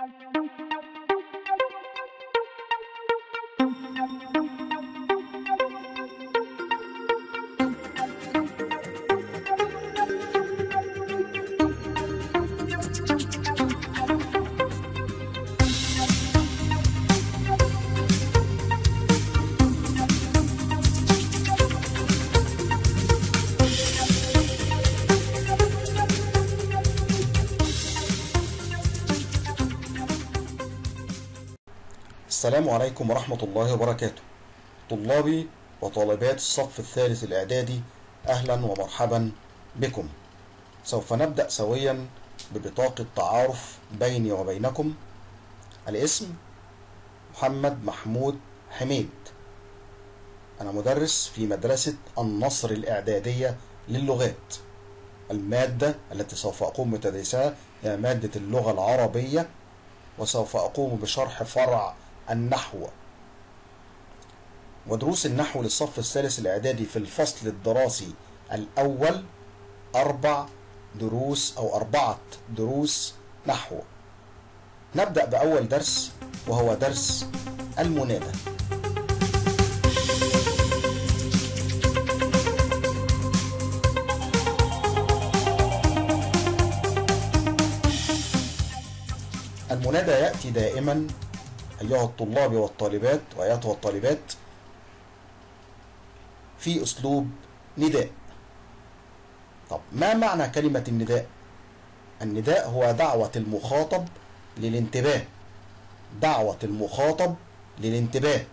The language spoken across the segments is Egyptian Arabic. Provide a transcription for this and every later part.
السلام عليكم ورحمة الله وبركاته طلابي وطالبات الصف الثالث الإعدادي أهلا ومرحبا بكم سوف نبدأ سويا ببطاقة تعارف بيني وبينكم الاسم محمد محمود حميد أنا مدرس في مدرسة النصر الإعدادية للغات المادة التي سوف أقوم بتدريسها هي مادة اللغة العربية وسوف أقوم بشرح فرع النحو ودروس النحو للصف الثالث الإعدادي في الفصل الدراسي الأول أربع دروس أو أربعة دروس نحو نبدأ بأول درس وهو درس المنادى المنادى يأتي دائما أيها الطلاب والطالبات وأيتها الطالبات في أسلوب نداء طب ما معنى كلمة النداء؟ النداء هو دعوة المخاطب للانتباه دعوة المخاطب للانتباه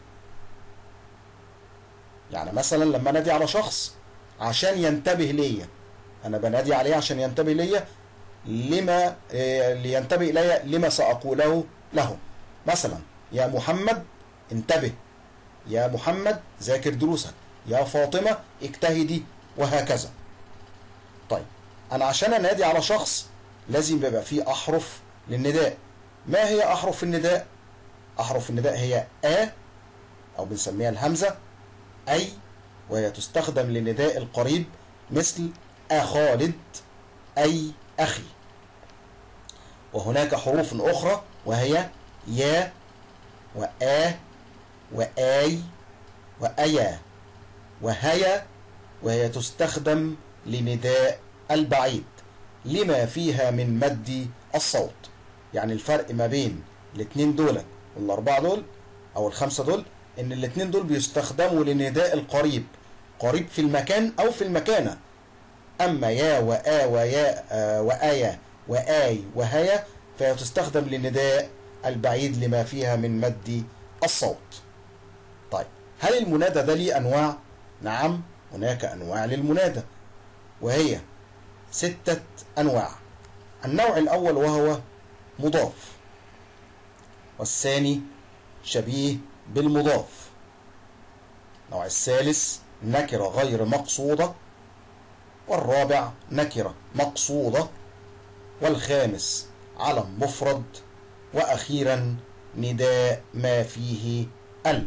يعني مثلا لما نادي على شخص عشان ينتبه ليا انا بنادي عليه عشان ينتبه ليا لما إيه لينتبه الي لما ساقوله له مثلا يا محمد انتبه يا محمد ذاكر دروسك يا فاطمة اجتهدي وهكذا طيب أنا عشان أنادي على شخص لازم يبقى فيه أحرف للنداء ما هي أحرف النداء؟ أحرف النداء هي آ أو بنسميها الهمزة أي وهي تستخدم لنداء القريب مثل أ خالد أي أخي وهناك حروف أخرى وهي يا وآ وآي وأيا وهيا وهي تستخدم لنداء البعيد لما فيها من مد الصوت يعني الفرق ما بين الاثنين دول والاربعه دول او الخمسه دول ان الاثنين دول بيستخدموا لنداء القريب قريب في المكان او في المكانه اما يا وآ ويا آه وآيا وآي وهيا فهي تستخدم لنداء البعيد لما فيها من مد الصوت طيب هل المنادى ده ليه انواع نعم هناك انواع للمنادى وهي ستة انواع النوع الاول وهو مضاف والثاني شبيه بالمضاف النوع الثالث نكرة غير مقصودة والرابع نكرة مقصودة والخامس علم مفرد وأخيرا نداء ما فيه ال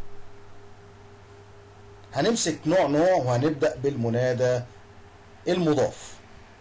هنمسك نوع نوع وهنبدأ بالمنادى المضاف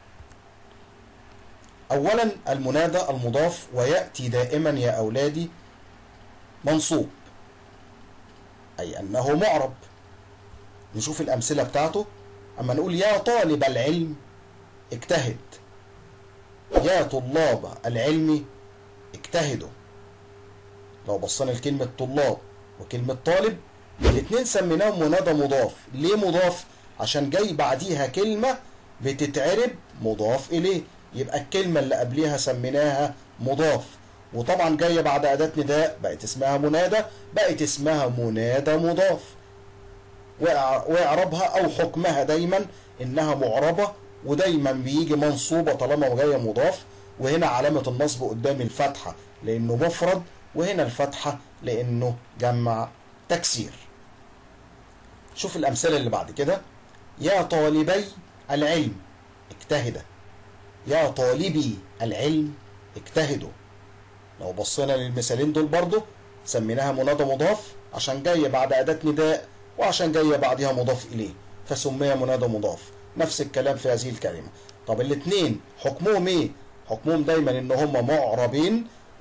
أولا المنادى المضاف ويأتي دائما يا أولادي منصوب أي أنه معرب نشوف الأمثلة بتاعته أما نقول يا طالب العلم اجتهد يا طلاب العلم اجتهدوا لو بصينا لكلمة طلاب وكلمة طالب الاتنين سميناهم منادى مضاف ليه مضاف عشان جاي بعديها كلمة بتتعرب مضاف إليه يبقى الكلمة اللي قبليها سميناها مضاف وطبعا جاية بعد أداة نداء بقت اسمها منادى بقت اسمها منادى مضاف واعرابها أو حكمها دايما إنها معربة ودايما بيجي منصوبة طالما جاية مضاف وهنا علامة النصب قدام الفتحة لأنه مفرد وهنا الفتحة لأنه جمع تكسير شوف الأمثلة اللي بعد كده يا طالبي العلم اجتهد يا طالبي العلم اجتهدوا لو بصينا للمثالين دول برضو سميناها منادى مضاف عشان جاية بعد أداة نداء وعشان جاية بعدها مضاف إليه فسمي منادى مضاف نفس الكلام في هذه الكلمة طب الاتنين حكمهم ايه حكمهم دايما ان هم معربين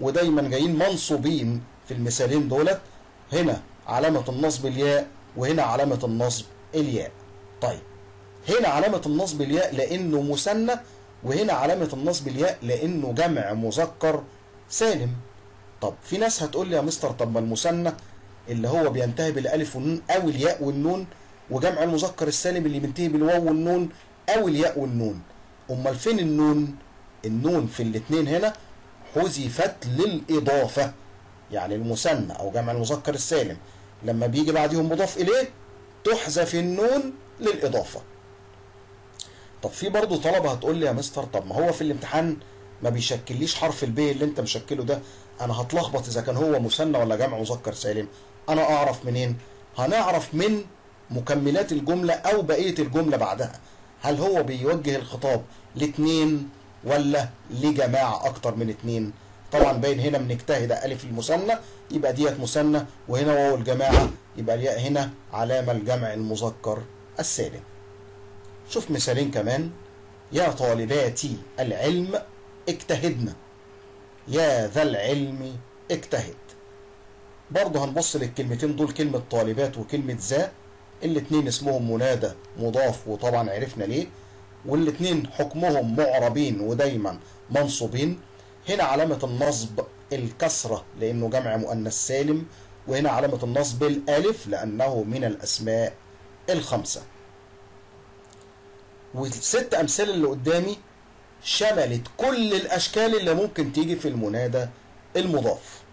ودايما جايين منصوبين في المثالين دولت هنا علامة النصب الياء وهنا علامة النصب الياء طيب هنا علامة النصب الياء لأنه مثنى وهنا علامة النصب الياء لأنه جمع مذكر سالم طب في ناس هتقول لي يا مستر طب ما المثنى اللي هو بينتهي بالالف والنون او الياء والنون وجمع المذكر السالم اللي بينتهي بالواو والنون او الياء والنون امال فين النون النون في الاثنين هنا حذفت للاضافه يعني المثنى او جمع المذكر السالم لما بيجي بعديهم مضاف اليه تحذف النون للاضافه طب في برضه طلبه هتقول لي يا مستر طب ما هو في الامتحان ما بيشكليش حرف البي اللي انت مشكله ده انا هتلخبط اذا كان هو مثنى ولا جمع مذكر سالم انا اعرف منين هنعرف من مكملات الجملة او بقية الجملة بعدها هل هو بيوجه الخطاب لاتنين ولا لجماعة اكتر من اتنين طبعا باين هنا بنجتهد الف المثنى يبقى ديت مثنى وهنا واو الجماعة يبقى الياء هنا علامة الجمع المذكر السالم شوف مثالين كمان يا طالباتي العلم اجتهدنا يا ذا العلم اجتهد برضه هنبص للكلمتين دول كلمة طالبات وكلمة ذا الاتنين اسمهم منادى مضاف وطبعا عرفنا ليه والاتنين حكمهم معربين ودايما منصوبين هنا علامة النصب الكسرة لأنه جمع مؤنث سالم وهنا علامة النصب الألف لأنه من الأسماء الخمسة والست أمثلة اللي قدامي شملت كل الأشكال اللي ممكن تيجي في المنادى المضاف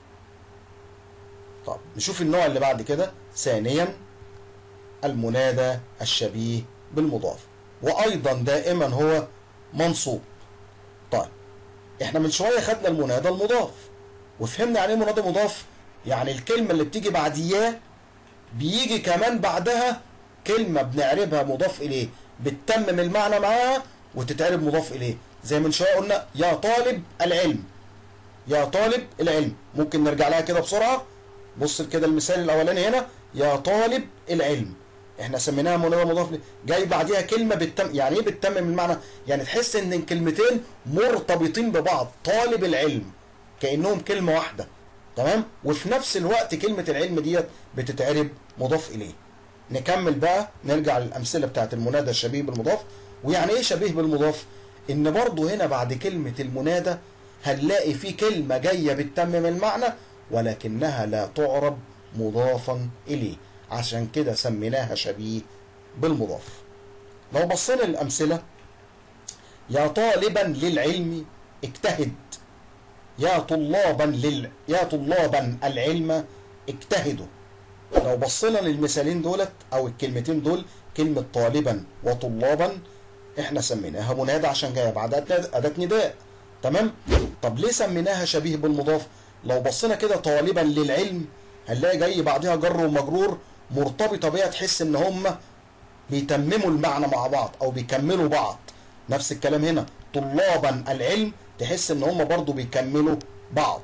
طب نشوف النوع اللي بعد كده ثانيا المنادى الشبيه بالمضاف وأيضا دائما هو منصوب طيب احنا من شوية خدنا المنادى المضاف وفهمنا يعني ايه منادى مضاف يعني الكلمة اللي بتيجي بعد ياه بيجي كمان بعدها كلمة بنعربها مضاف إليه بتتمم المعنى معاها وتتعرب مضاف إليه زي من شوية قلنا يا طالب العلم يا طالب العلم ممكن نرجع لها كده بسرعة بص كده المثال الأولاني هنا يا طالب العلم احنا سميناها منادى مضاف ليه جاي بعديها كلمة بتتم يعني ايه بتتمم المعنى يعني تحس ان الكلمتين مرتبطين ببعض طالب العلم كأنهم كلمة واحدة تمام وفي نفس الوقت كلمة العلم ديت بتتعرب مضاف إليه نكمل بقى نرجع للأمثلة بتاعت المنادى الشبيه بالمضاف ويعني إيه شبيه بالمضاف إن برضه هنا بعد كلمة المنادى هنلاقي في كلمة جاية بتتمم المعنى ولكنها لا تعرب مضافا إليه عشان كده سميناها شبيه بالمضاف لو بصينا للأمثلة يا طالبا للعلم اجتهد يا طلابا لل يا طلابا العلم اجتهدوا لو بصينا للمثالين دولت او الكلمتين دول كلمة طالبا وطلابا احنا سميناها منادى عشان جايه بعد اداة نداء تمام طب ليه سميناها شبيه بالمضاف لو بصينا كده طالبا للعلم هنلاقي جاي بعدها جر ومجرور مرتبطة بيها تحس ان هم بيتمموا المعنى مع بعض او بيكملوا بعض نفس الكلام هنا طلابا العلم تحس ان هم برضو بيكملوا بعض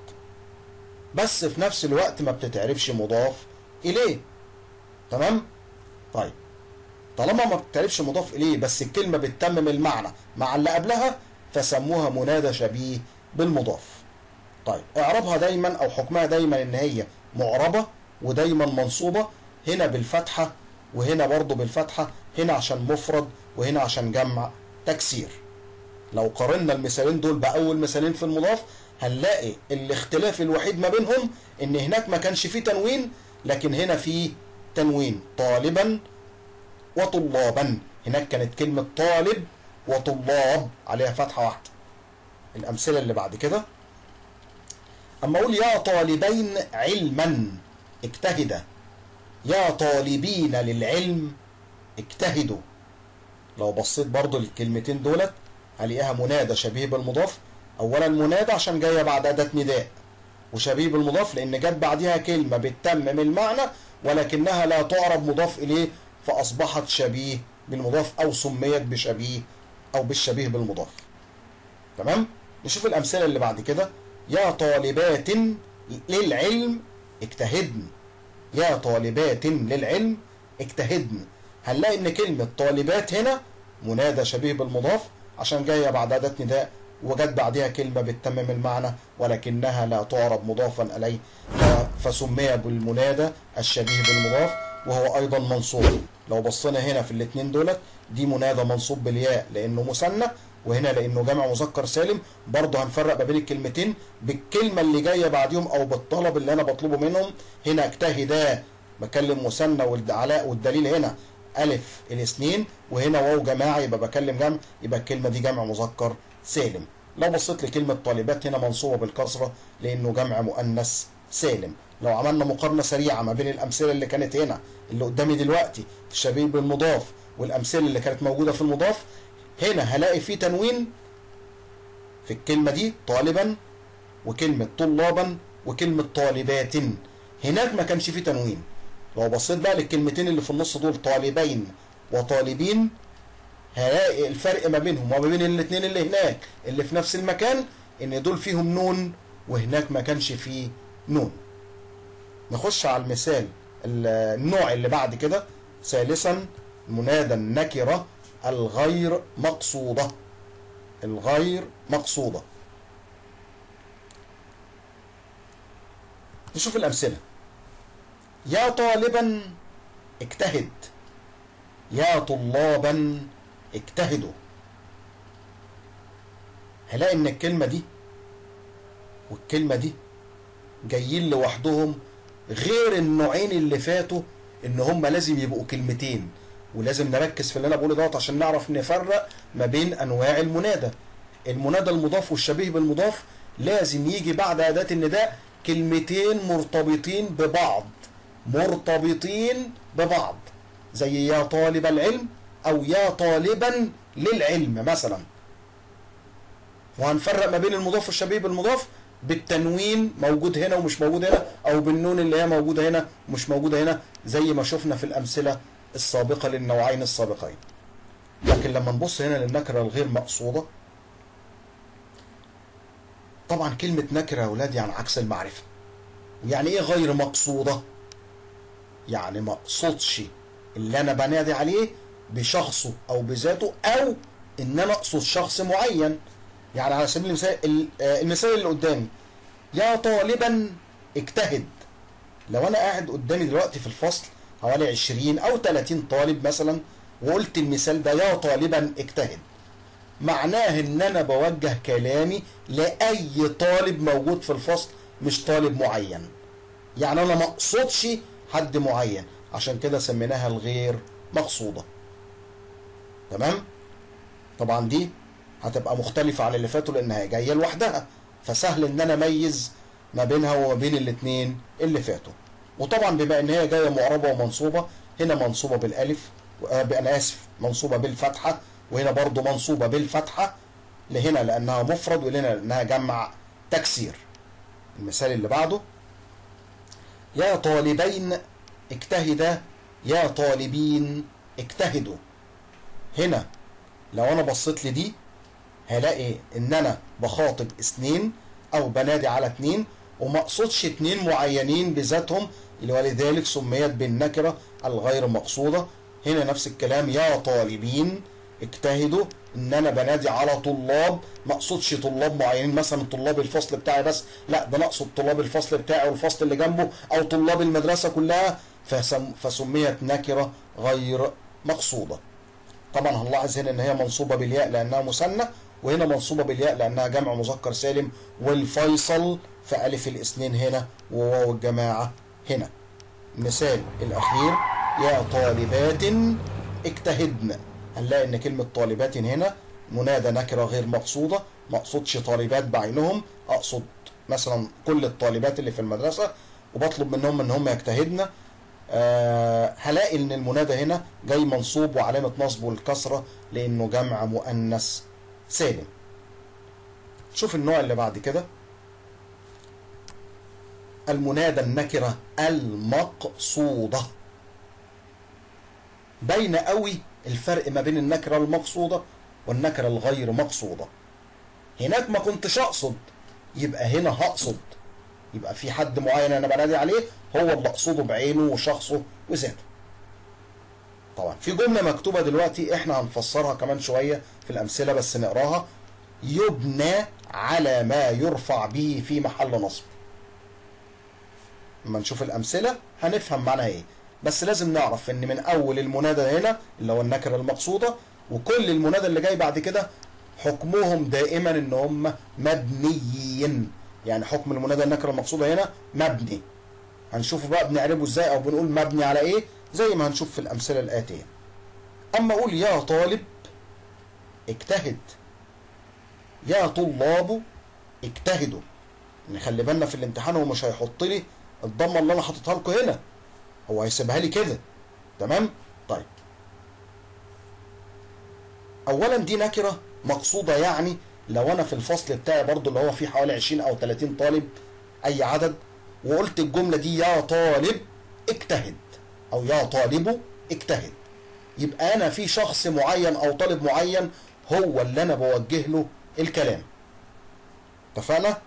بس في نفس الوقت ما بتتعرفش مضاف اليه تمام طيب طالما ما بتتعرفش مضاف اليه بس الكلمه بتتمم المعنى مع اللي قبلها فسموها منادى شبيه بالمضاف طيب اعرابها دايما او حكمها دايما ان هي معربه ودايما منصوبه هنا بالفتحه وهنا برضو بالفتحه هنا عشان مفرد وهنا عشان جمع تكسير لو قارنا المثالين دول بأول مثالين في المضاف هنلاقي الاختلاف الوحيد ما بينهم ان هناك ما كانش فيه تنوين لكن هنا فيه تنوين طالبا وطلابا هناك كانت كلمة طالب وطلاب عليها فتحة واحدة الأمثلة اللي بعد كده أما أقول يا طالبين علما اجتهدا يا طالبين للعلم اجتهدوا لو بصيت برضو للكلمتين دولت هلاقيها منادى شبيه بالمضاف اولا منادى عشان جايه بعد اداه نداء وشبيه بالمضاف لان جت بعدها كلمه بتتمم المعنى ولكنها لا تعرب مضاف اليه فاصبحت شبيه بالمضاف او سميت بشبيه او بالشبيه بالمضاف تمام نشوف الامثله اللي بعد كده يا طالبات للعلم اجتهدن يا طالبات للعلم اجتهدن هنلاقي ان كلمه طالبات هنا منادى شبيه بالمضاف عشان جايه بعد اداه نداء وجت بعدها كلمة بتتمم المعنى ولكنها لا تعرب مضافا إليه فسمي بالمنادى الشبيه بالمضاف وهو أيضا منصوب لو بصينا هنا في الاتنين دولت دي منادى منصوب بالياء لأنه مثنى وهنا لأنه جمع مذكر سالم برضه هنفرق ما بين الكلمتين بالكلمة اللي جاية بعديهم أو بالطلب اللي أنا بطلبه منهم هنا اجتهدا بكلم مثنى والعلاء والدليل هنا ألف الاثنين وهنا واو جماعي يبقى بكلم جمع يبقى الكلمة دي جمع مذكر سالم لو بصيت لكلمة طالبات هنا منصوبة بالكسرة لأنه جمع مؤنث سالم لو عملنا مقارنة سريعة ما بين الأمثلة اللي كانت هنا اللي قدامي دلوقتي الشبيه بالمضاف والأمثلة اللي كانت موجودة في المضاف هنا هلاقي فيه تنوين في الكلمة دي طالبا وكلمة طلابا وكلمة طالبات هناك ما كانش فيه تنوين لو بصيت بقى للكلمتين اللي في النص دول طالبين وطالبين هلاقي الفرق ما بينهم وما بين الاثنين اللي هناك اللي في نفس المكان ان دول فيهم نون وهناك ما كانش فيه نون نخش على المثال النوع اللي بعد كده ثالثا منادى النكرة الغير مقصودة الغير مقصودة نشوف الأمثلة يا طالبا اجتهد يا طلابا اجتهدوا هلاقي ان الكلمة دي والكلمة دي جايين لوحدهم غير النوعين اللي فاتوا ان هم لازم يبقوا كلمتين ولازم نركز في اللي انا بقوله دوت عشان نعرف نفرق ما بين انواع المنادى المنادى المضاف والشبيه بالمضاف لازم يجي بعد اداة النداء كلمتين مرتبطين ببعض مرتبطين ببعض زي يا طالب العلم او يا طالبا للعلم مثلا وهنفرق ما بين المضاف والشبيه بالمضاف بالتنوين موجود هنا ومش موجود هنا او بالنون اللي هي موجوده هنا ومش موجوده هنا زي ما شفنا في الامثله السابقه للنوعين السابقين لكن لما نبص هنا للنكره الغير مقصوده طبعا كلمه نكره يا اولاد يعني عكس المعرفه يعني ايه غير مقصوده يعني ما اقصدش اللي انا بنادي عليه بشخصه او بذاته او ان انا اقصد شخص معين يعني على سبيل المثال المثال اللي قدامي يا طالبا اجتهد لو انا قاعد قدامي دلوقتي في الفصل حوالي 20 او 30 طالب مثلا وقلت المثال ده يا طالبا اجتهد معناه ان انا بوجه كلامي لاي طالب موجود في الفصل مش طالب معين يعني انا ما اقصدش حد معين عشان كده سميناها الغير مقصوده تمام طبعا دي هتبقى مختلفة عن اللي فاتوا لأنها جاية لوحدها فسهل إن أنا أميز ما بينها وما بين الاتنين اللي فاتوا وطبعا بما إن هي جاية معربة ومنصوبة هنا منصوبة بالألف أنا آسف منصوبة بالفتحة وهنا برضو منصوبة بالفتحة لهنا لأنها مفرد ولهنا لأنها جمع تكسير المثال اللي بعده يا طالبين اجتهدا يا طالبين اجتهدوا هنا لو انا بصيت لدي هلاقي ان انا بخاطب اثنين او بنادي على اثنين وما اقصدش اثنين معينين بذاتهم ولذلك سميت بالنكره الغير مقصوده هنا نفس الكلام يا طالبين اجتهدوا ان انا بنادي على طلاب ما اقصدش طلاب معينين مثلا طلاب الفصل بتاعي بس لا ده انا اقصد طلاب الفصل بتاعي والفصل اللي جنبه او طلاب المدرسه كلها فسم فسميت نكره غير مقصوده طبعا هنلاحظ هنا ان هي منصوبه بالياء لانها مثنى وهنا منصوبه بالياء لانها جمع مذكر سالم والفيصل في الف الاثنين هنا وواو الجماعه هنا المثال الاخير يا طالبات اجتهدن هنلاقي ان كلمه طالبات هنا منادى نكره غير مقصوده ما اقصدش طالبات بعينهم اقصد مثلا كل الطالبات اللي في المدرسه وبطلب منهم ان هم يجتهدن أه هلاقي ان المنادى هنا جاي منصوب وعلامه نصبه الكسره لانه جمع مؤنث سالم شوف النوع اللي بعد كده المنادى النكره المقصوده باين قوي الفرق ما بين النكره المقصوده والنكره الغير مقصوده هناك ما كنتش اقصد يبقى هنا هقصد يبقى في حد معين انا بنادي عليه هو اللي اقصده بعينه وشخصه وذاته طبعا في جمله مكتوبه دلوقتي احنا هنفسرها كمان شويه في الامثله بس نقراها يبنى على ما يرفع به في محل نصب لما نشوف الأمثلة هنفهم معناها إيه بس لازم نعرف إن من أول المنادى هنا اللي هو النكرة المقصودة وكل المنادى اللي جاي بعد كده حكمهم دائما إن هم مبنيين يعني حكم المنادى النكرة المقصودة هنا مبني هنشوفه بقى بنعربه ازاي او بنقول مبني على ايه زي ما هنشوف في الامثله الاتيه اما اقول يا طالب اجتهد يا طلاب اجتهدوا نخلي بالنا في الامتحان هو مش هيحط لي الضمه اللي انا حاططها لكم هنا هو هيسيبها لي كده تمام طيب اولا دي نكره مقصوده يعني لو انا في الفصل بتاعي برضو اللي هو فيه حوالي 20 او 30 طالب اي عدد وقلت الجمله دي يا طالب اجتهد او يا طالب اجتهد يبقى انا في شخص معين او طالب معين هو اللي انا بوجه له الكلام اتفقنا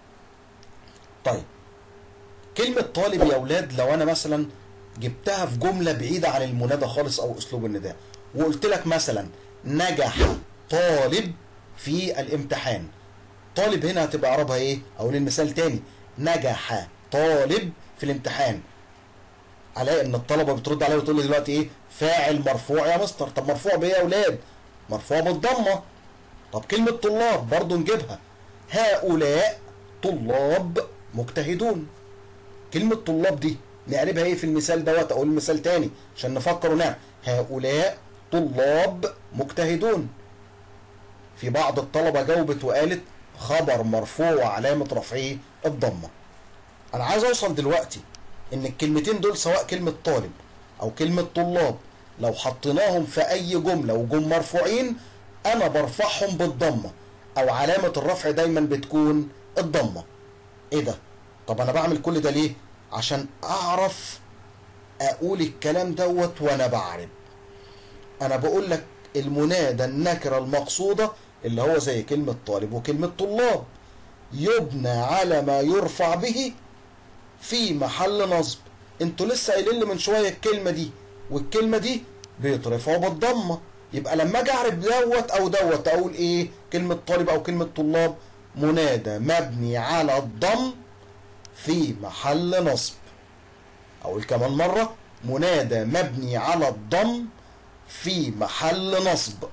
طيب كلمة طالب يا ولاد لو انا مثلا جبتها في جملة بعيدة عن المنادى خالص او اسلوب النداء وقلت لك مثلا نجح طالب في الامتحان طالب هنا هتبقى اعرابها ايه او المثال تاني نجح طالب في الامتحان الاقي ان الطلبه بترد عليا وتقول لي دلوقتي ايه فاعل مرفوع يا مستر طب مرفوع بايه يا اولاد مرفوع بالضمه طب كلمه طلاب برضو نجيبها هؤلاء طلاب مجتهدون كلمه طلاب دي نعربها ايه في المثال دوت او المثال تاني عشان نفكر ونعرف هؤلاء طلاب مجتهدون في بعض الطلبه جاوبت وقالت خبر مرفوع علامه رفعه الضمه انا عايز اوصل دلوقتي ان الكلمتين دول سواء كلمة طالب او كلمة طلاب لو حطيناهم في اي جملة وجم مرفوعين انا برفعهم بالضمة او علامة الرفع دايما بتكون الضمة ايه ده طب انا بعمل كل ده ليه عشان اعرف اقول الكلام دوت وانا بعرب انا بقول لك المنادى النكرة المقصودة اللي هو زي كلمة طالب وكلمة طلاب يبنى على ما يرفع به في محل نصب انتوا لسه قايلين لي من شويه الكلمه دي والكلمه دي بيترفعوا بالضمه يبقى لما اجي اعرف دوت او دوت اقول ايه كلمه طالب او كلمه طلاب منادى مبني على الضم في محل نصب اقول كمان مره منادى مبني على الضم في محل نصب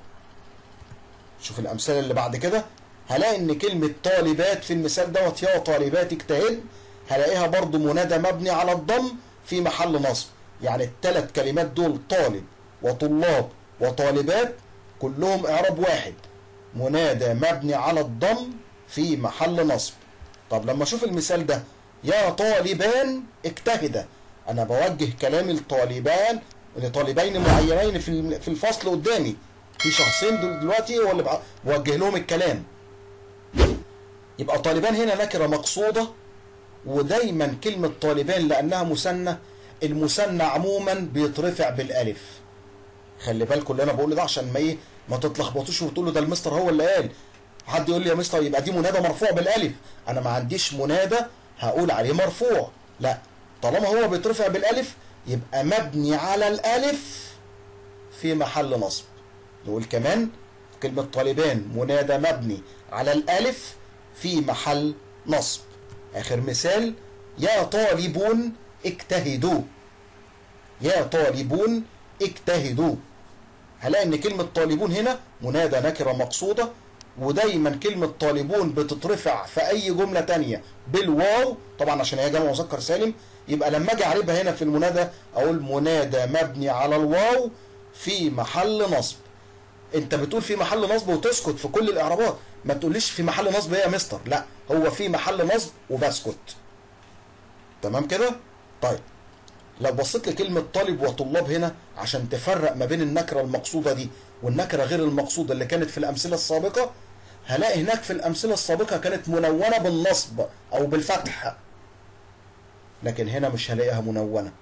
شوف الامثله اللي بعد كده هلاقي ان كلمه طالبات في المثال دوت يا طالبات اجتهد هلاقيها برضو منادى مبني على الضم في محل نصب يعني الثلاث كلمات دول طالب وطلاب وطالبات كلهم اعراب واحد منادى مبني على الضم في محل نصب طب لما اشوف المثال ده يا طالبان اجتهدا انا بوجه كلامي لطالبان لطالبين معينين في في الفصل قدامي في شخصين دول دلوقتي هو اللي بوجه لهم الكلام يبقى طالبان هنا نكره مقصوده ودايما كلمة طالبان لأنها مثنى المثنى عموما بيترفع بالألف خلي بالكم اللي أنا بقوله ده عشان ما إيه ما تتلخبطوش وتقولوا ده المستر هو اللي قال حد يقول لي يا مستر يبقى دي منادى مرفوع بالألف أنا ما عنديش منادى هقول عليه مرفوع لا طالما هو بيترفع بالألف يبقى مبني على الألف في محل نصب نقول كمان كلمة طالبان منادى مبني على الألف في محل نصب آخر مثال يا طالبون اجتهدوا يا طالبون اجتهدوا هلاقي ان كلمة طالبون هنا منادى نكرة مقصودة ودايما كلمة طالبون بتترفع في اي جملة تانية بالواو طبعا عشان هي جمع مذكر سالم يبقى لما اجي اعربها هنا في المنادى اقول منادى مبني على الواو في محل نصب انت بتقول في محل نصب وتسكت في كل الاعرابات ما تقوليش في محل نصب ايه يا مستر لا هو في محل نصب وبسكت تمام كده طيب لو بصيت لكلمة طالب وطلاب هنا عشان تفرق ما بين النكرة المقصودة دي والنكرة غير المقصودة اللي كانت في الأمثلة السابقة هلاقي هناك في الأمثلة السابقة كانت منونة بالنصب أو بالفتح لكن هنا مش هلاقيها منونة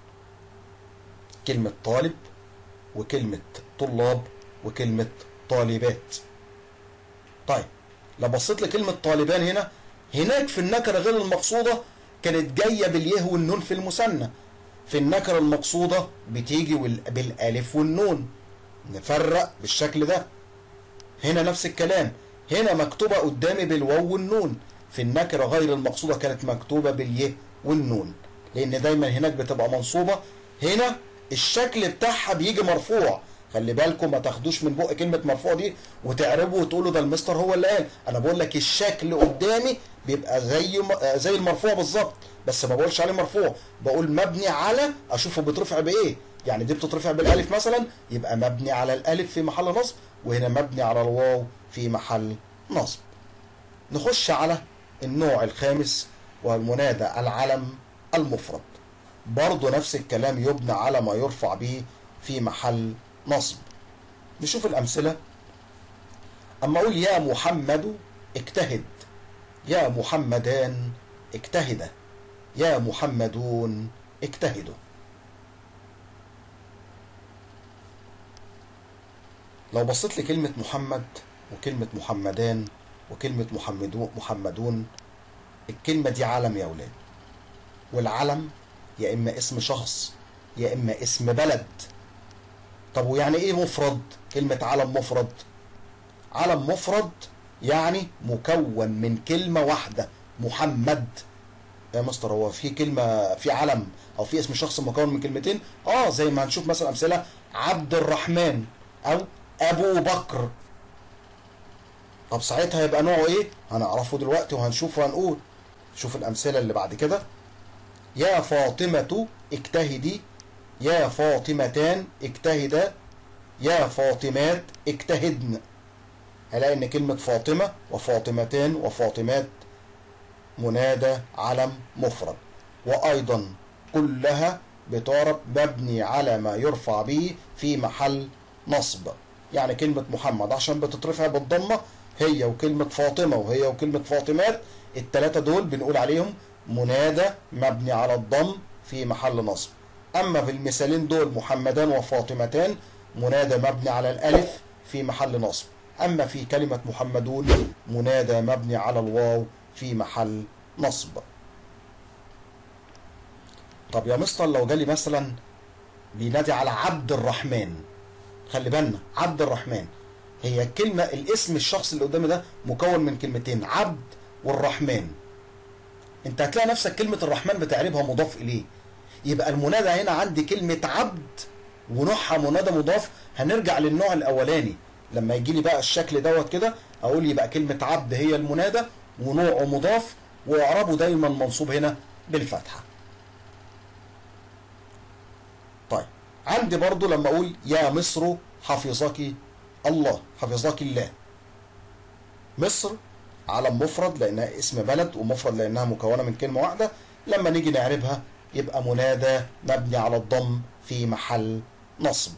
كلمة طالب وكلمة طلاب وكلمة طالبات طيب لو بصيت لكلمة طالبان هنا هناك في النكرة غير المقصودة كانت جاية باليه والنون في المثنى في النكرة المقصودة بتيجي بالالف والنون نفرق بالشكل ده هنا نفس الكلام هنا مكتوبة قدامي بالواو والنون في النكرة غير المقصودة كانت مكتوبة باليه والنون لأن دايما هناك بتبقى منصوبة هنا الشكل بتاعها بيجي مرفوع خلي بالكم ما تاخدوش من بق كلمة مرفوع دي وتعربوا وتقولوا ده المستر هو اللي قال أنا بقول لك الشكل قدامي بيبقى زي زي المرفوع بالظبط بس ما بقولش عليه مرفوع بقول مبني على أشوفه بيترفع بإيه يعني دي بتترفع بالالف مثلا يبقى مبني على الالف في محل نصب وهنا مبني على الواو في محل نصب نخش على النوع الخامس والمنادى العلم المفرد برضه نفس الكلام يبنى على ما يرفع به في محل نصب نشوف الأمثلة أما أقول يا محمد اجتهد يا محمدان اجتهدا يا محمدون اجتهدوا لو بصيت لكلمة محمد وكلمة محمدان وكلمة محمدون محمدون الكلمة دي علم يا ولاد والعلم يا إما اسم شخص يا إما اسم بلد طب ويعني إيه مفرد؟ كلمة علم مفرد علم مفرد يعني مكون من كلمة واحدة محمد يا مستر هو في كلمة في علم أو في اسم شخص مكون من كلمتين؟ آه زي ما هنشوف مثلا أمثلة عبد الرحمن أو ابو بكر طب ساعتها يبقى نوعه ايه هنعرفه دلوقتي وهنشوف وهنقول شوف الامثله اللي بعد كده يا فاطمه اجتهدي يا فاطمتان اجتهدا يا فاطمات اجتهدن هلاقي ان كلمه فاطمه وفاطمتان وفاطمات منادى علم مفرد وايضا كلها بتعرب مبني على ما يرفع به في محل نصب يعني كلمة محمد عشان بتترفع بالضمة هي وكلمة فاطمة وهي وكلمة فاطمات التلاتة دول بنقول عليهم منادى مبني على الضم في محل نصب أما في المثالين دول محمدان وفاطمتان منادى مبني على الألف في محل نصب أما في كلمة محمدون منادى مبني على الواو في محل نصب طب يا مستر لو جالي مثلا بينادي على عبد الرحمن خلي بالنا عبد الرحمن هي الكلمة الاسم الشخص اللي قدامي ده مكون من كلمتين عبد والرحمن انت هتلاقي نفسك كلمة الرحمن بتعربها مضاف اليه يبقى المنادى هنا عندي كلمة عبد ونوعها منادى مضاف هنرجع للنوع الاولاني لما يجي لي بقى الشكل دوت كده اقول يبقى كلمة عبد هي المنادى ونوعه مضاف واعربه دايما منصوب هنا بالفتحة طيب عندي برضو لما اقول يا مصر حفظك الله حفظك الله مصر علم مفرد لانها اسم بلد ومفرد لانها مكونه من كلمه واحده لما نيجي نعربها يبقى منادى مبني على الضم في محل نصب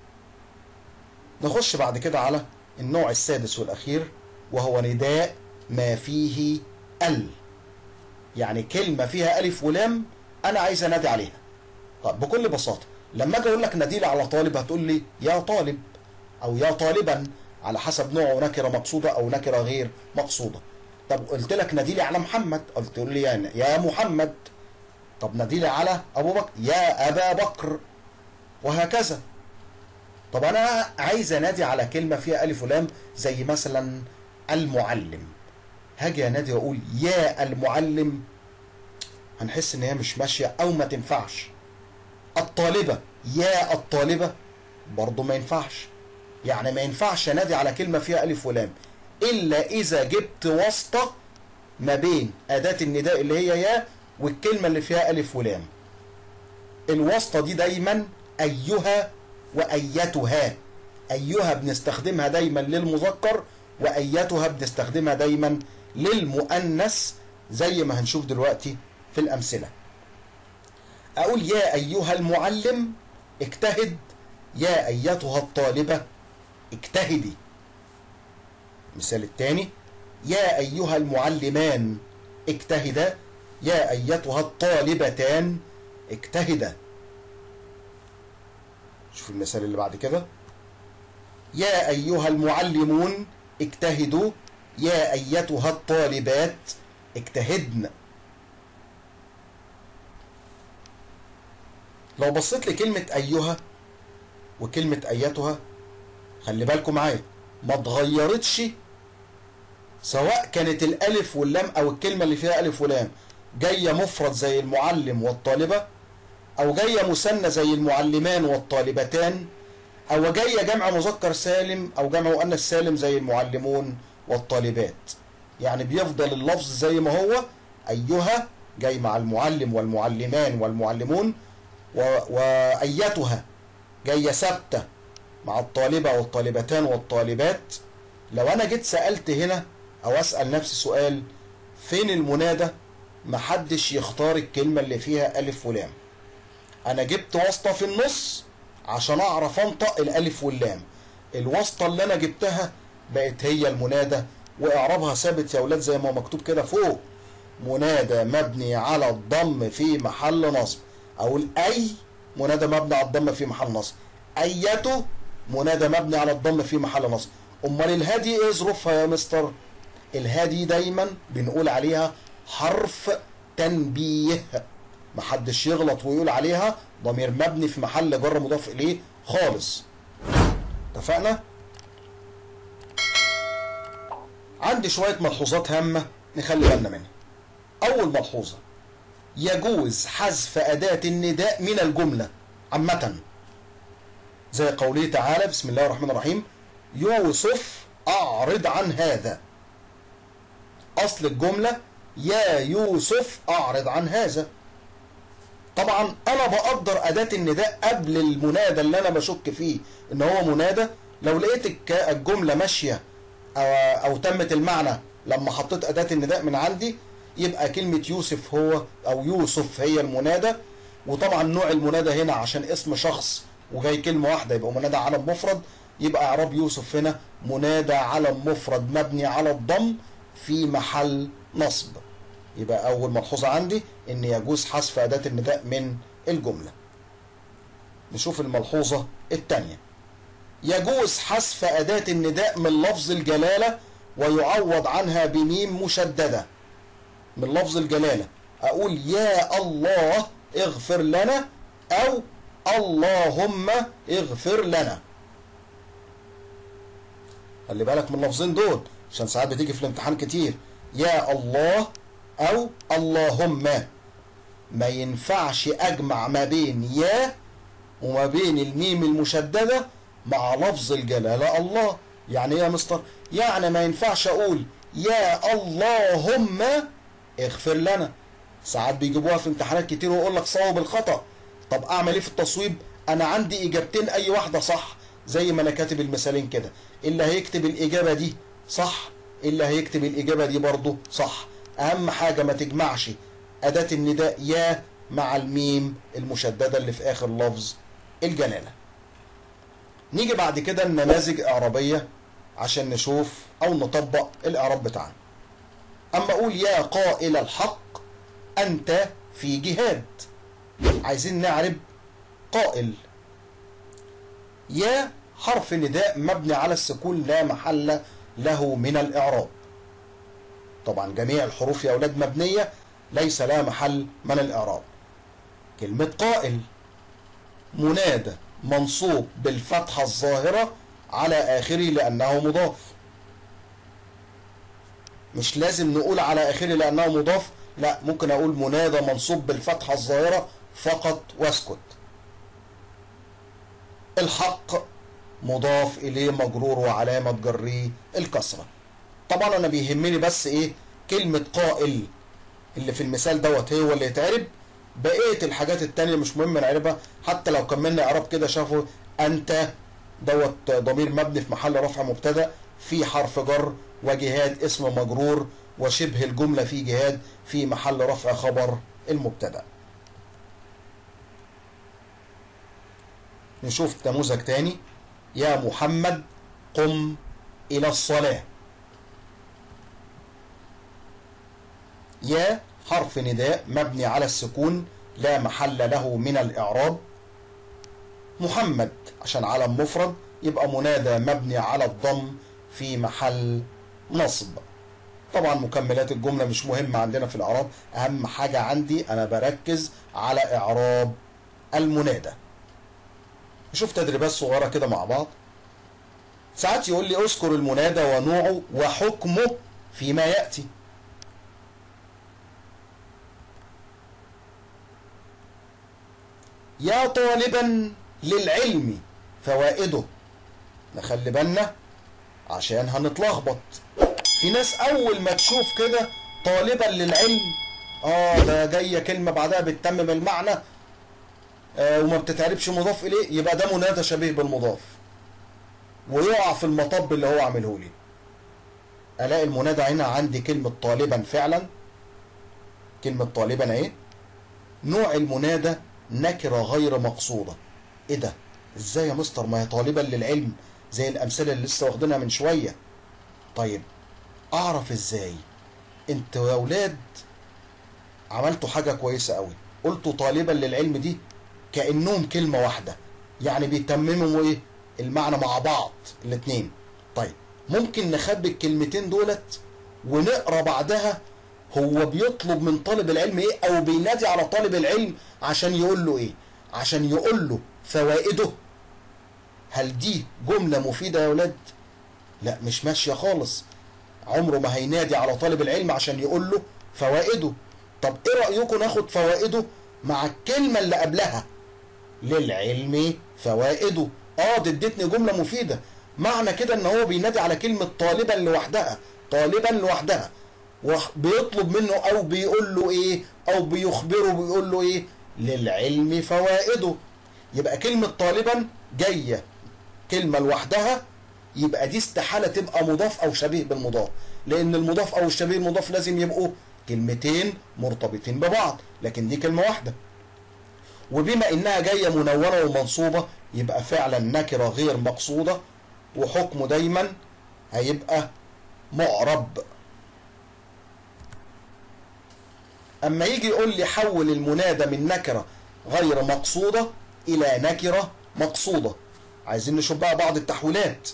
نخش بعد كده على النوع السادس والاخير وهو نداء ما فيه ال يعني كلمه فيها الف ولام انا عايز انادي عليها طب بكل بساطه لما اجي اقول لك نادي لي على طالب هتقول لي يا طالب او يا طالبا على حسب نوعه نكره مقصوده او نكره غير مقصوده طب قلت لك نادي لي على محمد قلت تقول لي يعني يا محمد طب نادي لي على ابو بكر يا ابا بكر وهكذا طب انا عايز انادي على كلمه فيها الف ولام زي مثلا المعلم هاجي انادي واقول يا المعلم هنحس ان هي مش ماشيه او ما تنفعش الطالبة يا الطالبة برضه ما ينفعش يعني ما ينفعش انادي على كلمة فيها ألف ولام إلا إذا جبت واسطة ما بين أداة النداء اللي هي يا والكلمة اللي فيها ألف ولام الواسطة دي دايما أيها وأيتها أيها بنستخدمها دايما للمذكر وأيتها بنستخدمها دايما للمؤنث زي ما هنشوف دلوقتي في الأمثلة أقول يا أيها المعلم اجتهد يا أيتها الطالبة اجتهدي المثال الثاني يا أيها المعلمان اجتهدا يا أيتها الطالبتان اجتهدا شوف المثال اللي بعد كده يا أيها المعلمون اجتهدوا يا أيتها الطالبات اجتهدن لو بصيت لكلمة أيها وكلمة أيتها خلي بالكم معايا ما اتغيرتش سواء كانت الالف واللام او الكلمه اللي فيها الف ولام جايه مفرد زي المعلم والطالبه او جايه مثنى زي المعلمان والطالبتان او جايه جمع مذكر سالم او جمع مؤنث سالم زي المعلمون والطالبات يعني بيفضل اللفظ زي ما هو ايها جاي مع المعلم والمعلمان والمعلمون و... وايتها جايه ثابته مع الطالبه والطالبتان والطالبات لو انا جيت سالت هنا او اسال نفسي سؤال فين المنادى محدش يختار الكلمه اللي فيها الف ولام انا جبت واسطه في النص عشان اعرف انطق الالف واللام الواسطه اللي انا جبتها بقت هي المنادى واعرابها ثابت يا اولاد زي ما مكتوب كده فوق منادى مبني على الضم في محل نصب اقول اي منادى مبني على الضم في محل نصب ايته منادى مبني على الضم في محل نصب امال الهادي ايه ظروفها يا مستر الهادي دايما بنقول عليها حرف تنبيه محدش يغلط ويقول عليها ضمير مبني في محل جر مضاف اليه خالص اتفقنا عندي شوية ملحوظات هامة نخلي بالنا منها أول ملحوظة يجوز حذف أداة النداء من الجملة عامة زي قوله تعالى بسم الله الرحمن الرحيم يوسف أعرض عن هذا أصل الجملة يا يوسف أعرض عن هذا طبعا أنا بقدر أداة النداء قبل المنادى اللي أنا بشك فيه إن هو منادى لو لقيت الجملة ماشية أو, أو تمت المعنى لما حطيت أداة النداء من عندي يبقى كلمة يوسف هو أو يوسف هي المنادى وطبعا نوع المنادى هنا عشان اسم شخص وجاي كلمة واحدة يبقى منادى علم مفرد يبقى إعراب يوسف هنا منادى علم مفرد مبني على الضم في محل نصب يبقى أول ملحوظة عندي إن يجوز حذف أداة النداء من الجملة نشوف الملحوظة الثانية يجوز حذف أداة النداء من لفظ الجلالة ويعوض عنها بميم مشددة من لفظ الجلالة أقول يا الله اغفر لنا أو اللهم اغفر لنا خلي بالك من اللفظين دول عشان ساعات بتيجي في الامتحان كتير يا الله أو اللهم ما ينفعش أجمع ما بين يا وما بين الميم المشددة مع لفظ الجلالة الله يعني ايه يا مستر يعني ما ينفعش اقول يا اللهم اغفر لنا ساعات بيجيبوها في امتحانات كتير ويقول لك صوب الخطا طب اعمل ايه في التصويب انا عندي اجابتين اي واحده صح زي ما انا كاتب المثالين كده اللي هيكتب الاجابه دي صح اللي هيكتب الاجابه دي برضه صح اهم حاجه ما تجمعش اداه النداء يا مع الميم المشدده اللي في اخر لفظ الجلاله نيجي بعد كده النماذج إعرابية عشان نشوف أو نطبق الإعراب بتاعنا أما أقول يا قائل الحق أنت في جهاد عايزين نعرب قائل يا حرف نداء مبني على السكون لا محل له من الإعراب طبعا جميع الحروف يا أولاد مبنية ليس لها محل من الإعراب كلمة قائل منادى منصوب بالفتحة الظاهرة على آخره لأنه مضاف مش لازم نقول على آخره لأنه مضاف لا ممكن أقول منادى منصوب بالفتحة الظاهرة فقط واسكت الحق مضاف إليه مجرور وعلامة جريه الكسرة طبعا أنا بيهمني بس إيه كلمة قائل اللي في المثال دوت هو اللي يتعرب بقيه الحاجات التانية مش مهم نعرفها حتى لو كملنا اعراب كده شافوا انت دوت ضمير مبني في محل رفع مبتدا في حرف جر وجهاد اسم مجرور وشبه الجمله في جهاد في محل رفع خبر المبتدا نشوف نموذج تاني يا محمد قم الى الصلاه يا حرف نداء مبني على السكون لا محل له من الإعراب محمد عشان علم مفرد يبقى منادى مبني على الضم في محل نصب طبعا مكملات الجملة مش مهمة عندنا في الإعراب أهم حاجة عندي أنا بركز على إعراب المنادى نشوف تدريبات صغيرة كده مع بعض ساعات يقول لي اذكر المنادى ونوعه وحكمه فيما يأتي يا طالبا للعلم فوائده نخلي بالنا عشان هنتلخبط في ناس اول ما تشوف كده طالبا للعلم اه ده جايه كلمه بعدها بتتمم المعنى آه وما بتتعرفش مضاف اليه يبقى ده منادى شبيه بالمضاف ويقع في المطب اللي هو عامله لي الاقي المنادى هنا عندي كلمه طالبا فعلا كلمه طالبا اهي نوع المنادى نكره غير مقصوده ايه ده ازاي يا مستر ما هي طالبا للعلم زي الامثله اللي لسه واخدينها من شويه طيب اعرف ازاي انتوا يا اولاد عملتوا حاجه كويسه قوي قلتوا طالبا للعلم دي كانهم كلمه واحده يعني بيتمموا ايه المعنى مع بعض الاتنين طيب ممكن نخبي الكلمتين دولت ونقرا بعدها هو بيطلب من طالب العلم ايه او بينادي على طالب العلم عشان يقول له ايه عشان يقول له فوائده هل دي جملة مفيدة يا ولاد لا مش ماشية خالص عمره ما هينادي على طالب العلم عشان يقول له فوائده طب ايه رأيكم ناخد فوائده مع الكلمة اللي قبلها للعلم فوائده اه دي ادتني جملة مفيدة معنى كده ان هو بينادي على كلمة طالبا لوحدها طالبا لوحدها وبيطلب منه او بيقول له ايه او بيخبره بيقول له ايه للعلم فوائده يبقى كلمة طالبا جاية كلمة لوحدها يبقى دي استحالة تبقى مضاف او شبيه بالمضاف لان المضاف او الشبيه المضاف لازم يبقوا كلمتين مرتبطين ببعض لكن دي كلمة واحدة وبما انها جاية منونة ومنصوبة يبقى فعلا نكرة غير مقصودة وحكمه دايما هيبقى معرب اما يجي يقول لي حول المنادى من نكرة غير مقصودة الى نكرة مقصودة عايزين نشوف بقى بعض التحويلات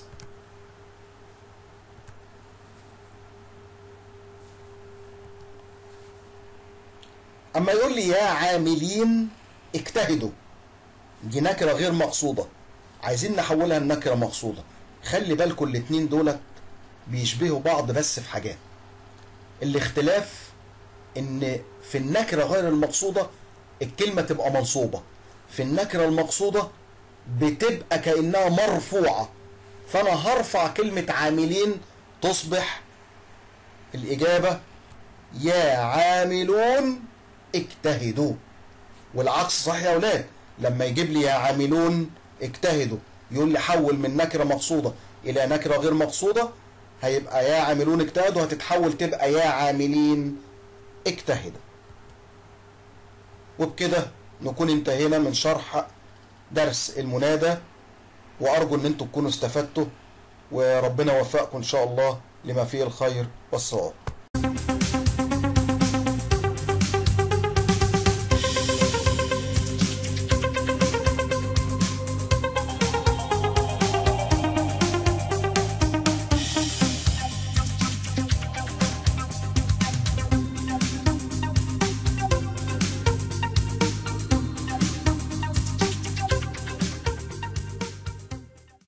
اما يقول لي يا عاملين اجتهدوا دي نكرة غير مقصودة عايزين نحولها لنكرة مقصودة خلي بالكم الاتنين دولت بيشبهوا بعض بس في حاجات الاختلاف ان في النكرة غير المقصودة الكلمة تبقى منصوبة في النكرة المقصودة بتبقى كأنها مرفوعة فأنا هرفع كلمة عاملين تصبح الإجابة يا عاملون اجتهدوا والعكس صح يا أولاد لما يجيب لي يا عاملون اجتهدوا يقول لي حول من نكرة مقصودة إلى نكرة غير مقصودة هيبقى يا عاملون اجتهدوا هتتحول تبقى يا عاملين اجتهدوا وبكده نكون انتهينا من شرح درس المنادى وارجو ان انتم تكونوا استفدتوا وربنا يوفقكم ان شاء الله لما فيه الخير والصواب